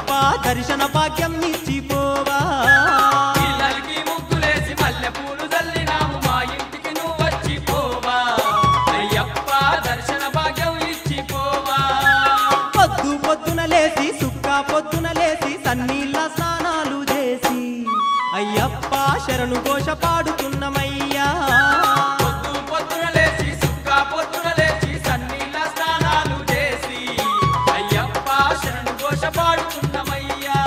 అయ్యప్ప దర్శన భాగ్యం ఇచ్చిపోవా పిల్లలకి ముగ్గులేసి మల్లె పూలు చల్లినాము మా ఇంటికి నువ్వు వచ్చి పోవా అయ్యప్ప దర్శన భాగ్యం ఇచ్చి పోవా పొద్దు పొద్దున లేసి సుక్క పొద్దున లేసి సన్నీళ్ళ స్నానాలు చేసి అయ్యప్ప శరణు ఘోష పాడుతున్నమయ్యా పొద్దు పొద్దున లేచి సుక్క పొద్దున లేచి సన్నీళ్ళ స్నానాలు చేసి అయ్యప్ప శరణు ఘోష పాడుతున్నమయ్యా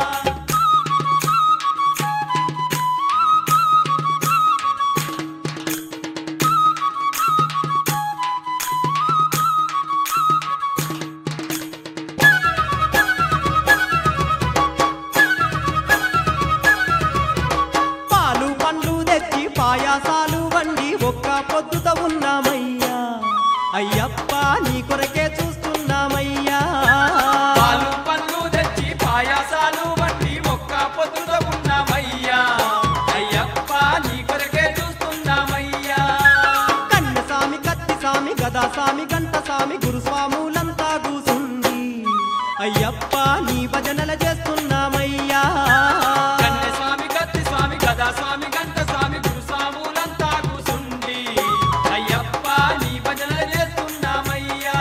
పాలు పండ్లు తెచ్చి పాయాసాలు వండి ఒక్క పొద్దుత ఉన్నామయ్యా అయ్యప్ప నీ కొరకే చూస్తున్నామయ్యా పాలు పళ్ళు తెచ్చి పాయాసాలు వంటి ఒక్క పొద్దుతో ఉన్నామయ్యా అయ్యప్ప నీ కొరకే చూస్తున్నామయ్యా కన్ను సామి కత్తి సామి గదా సామి గంట సామి గురుస్వాములంతా కూసుంది అయ్యప్ప నీ భజనల చేస్తున్నామయ్యా కన్నె స్వామి కత్తి స్వామి గదా స్వామి గంట స్వామి గురు స్వాములంతా కూసుండి అయ్యప్ప నీ భజన చేస్తున్నామయ్యా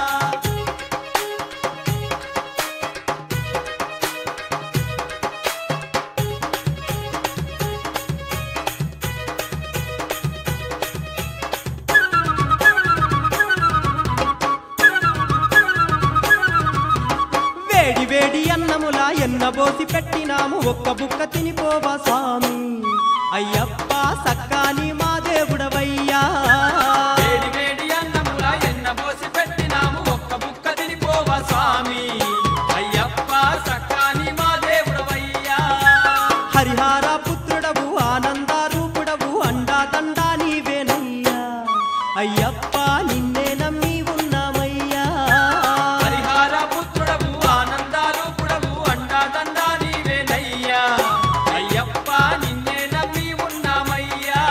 వేడి వేడి అన్నములా ఎన్నబోసి పెట్టినాము ఒక్క బుక్క తినిపోవా స్వామి అయ్యప్ప సక్కాని మా దేవుడవయ్యా వేడి వేడి అన్నముల ఎన్న పోసి పెట్టినాము ఒక్క బుక్క తినిపోవా స్వామి అయ్యప్ప సక్కాని మా దేవుడవయ్యా హరిహార పుత్రుడవు ఆనంద రూపుడవు అండా దండా నీవేనయ్యా అయ్యప్ప నిన్నే నమ్మి ఉన్నామయ్యా హరిహార పుత్రుడవు ఆనందారూపుడవు అండా దండా నీవేనయ్యా అయ్యప్ప నిన్నే నమ్మి ఉన్నామయ్యా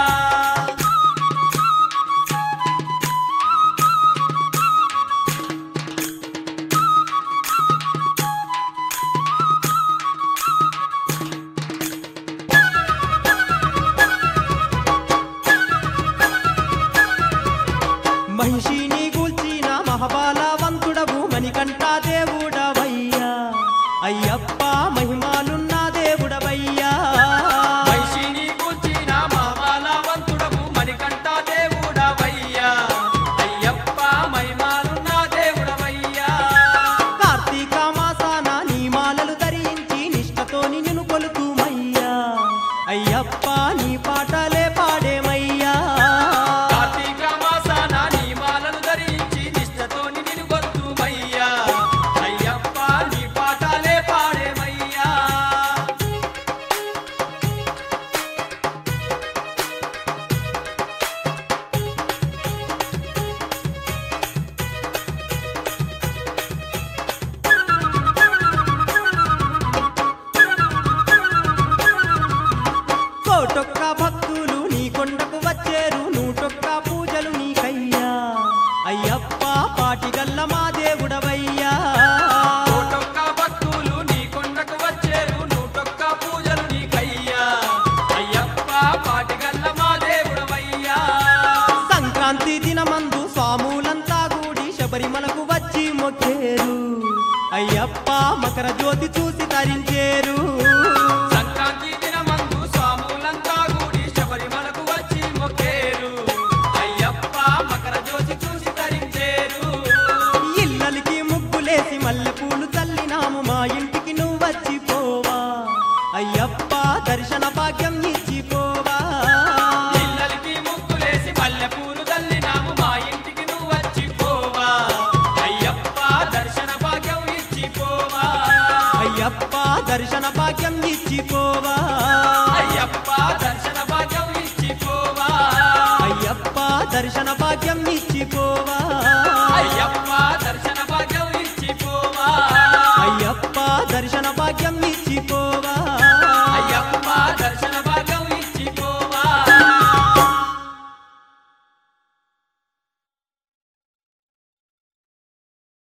మహిషిని గూల్చిన మహబాలవంతుడవు మణికంఠ దేవుడవయ్యా అయ్యప్ప మహిమాలున్న దేవుడవయ్యా వైశిని కూర్చిన మామాలవంతుడవు మణికంఠ దేవుడవయ్యా అయ్యప్ప మహిమాలున్న దేవుడవయ్యా కార్తీక మాసాన నీ మాలలు ధరించి నిష్టతోని నిన్ను కొలుతుమయ్యా అయ్యప్ప నీ పాటలే పాడేమయ్యా కార్తీక మాసాన నీ మాలను ధరించి నిష్టతో నిన్ను గొంతుమయ్యా అయ్యప్ప నీ పాటలే పాడేమయ్యా కోటొక్క భక్తులు నీ కొండకు వచ్చేరు నూటొక్క పూజలు నీకయ్యా అయ్యప్ప పాటిగల్ల మా దేవుడవయ్యా కోటొక్క భక్తులు నీ కొండకు వచ్చేరు నూటొక్క పూజలు నీకయ్యా అయ్యప్ప పాటిగల్ల మా దేవుడవయ్యా సంక్రాంతి దినమందు స్వాములంతా కూడి శబరిమలకు వచ్చి మొక్కేరు అయ్యప్ప మకర జ్యోతి చూసి తరించేరు సంక్రాంతి దినమందు స్వాములంతా కూడి శబరిమలకు వచ్చి మొక్కేరు అయ్యప్ప మకర జ్యోతి చూసి తరించేరు ఇల్లలికి ముగ్గులేసి మల్లెపూలు చల్లినాము మా ఇంటికి నువ్వు వచ్చిపోవా అయ్యప్ప దర్శన భాగ్యం ఇచ్చిపోవా పిల్లలకి ముక్కులేసి మల్లె పూలు తల్లినాము మా ఇంటికి నువ్వు వచ్చి పోవా అయ్యప్ప దర్శన భాగ్యం ఇచ్చి పోవా అయ్యప్ప దర్శన భాగ్యం ఇచ్చిపోవా అయ్యప్ప దర్శన భాగ్యం ఇచ్చి పోవా అయ్యప్ప దర్శన భాగ్యం ఇచ్చిపోవా